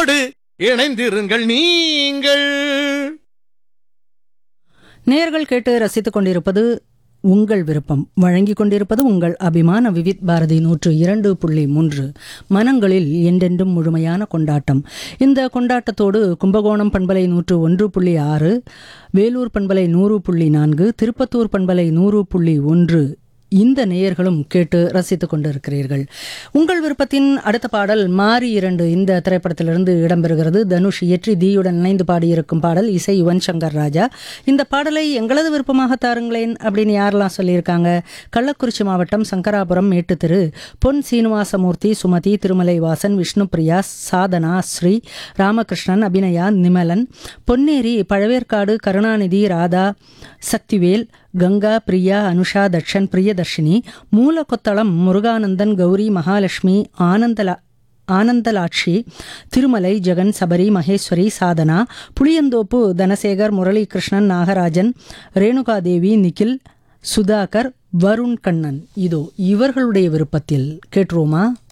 எங்களோடு இணைந்திருங்கள் நீங்கள் நேயர்கள் கேட்டு ரசித்துக் கொண்டிருப்பது உங்கள் விருப்பம் வழங்கிக் கொண்டிருப்பது உங்கள் அபிமான விவித் பாரதி நூற்று இரண்டு புள்ளி மூன்று மனங்களில் என்றென்றும் முழுமையான கொண்டாட்டம் இந்த கொண்டாட்டத்தோடு கும்பகோணம் பண்பலை நூற்று ஒன்று புள்ளி ஆறு வேலூர் பண்பலை நூறு புள்ளி நான்கு திருப்பத்தூர் பண்பலை நூறு புள்ளி ஒன்று இந்த நேயர்களும் கேட்டு ரசித்துக் கொண்டிருக்கிறீர்கள் உங்கள் விருப்பத்தின் அடுத்த பாடல் மாறி இரண்டு இந்த திரைப்படத்திலிருந்து இடம்பெறுகிறது தனுஷ் இயற்றி தீயுடன் இணைந்து பாடியிருக்கும் பாடல் இசை யுவன் சங்கர் ராஜா இந்த பாடலை எங்களது விருப்பமாக தாருங்களேன் அப்படின்னு யாரெல்லாம் சொல்லியிருக்காங்க கள்ளக்குறிச்சி மாவட்டம் சங்கராபுரம் மேட்டுத்திரு பொன் சீனிவாசமூர்த்தி சுமதி திருமலை வாசன் விஷ்ணுபிரியா சாதனா ஸ்ரீ ராமகிருஷ்ணன் அபிநயா நிமலன் பொன்னேரி பழவேற்காடு கருணாநிதி ராதா சக்திவேல் கங்கா பிரியா அனுஷா தட்சன் பிரியதர்ஷினி மூலக்கொத்தளம் முருகானந்தன் கௌரி மகாலட்சுமி ஆனந்தலா ஆனந்தலாட்சி திருமலை ஜெகன் சபரி மகேஸ்வரி சாதனா புளியந்தோப்பு தனசேகர் முரளிகிருஷ்ணன் நாகராஜன் ரேணுகாதேவி நிகில் சுதாகர் வருண் கண்ணன் இதோ இவர்களுடைய விருப்பத்தில் கேட்டுருவோமா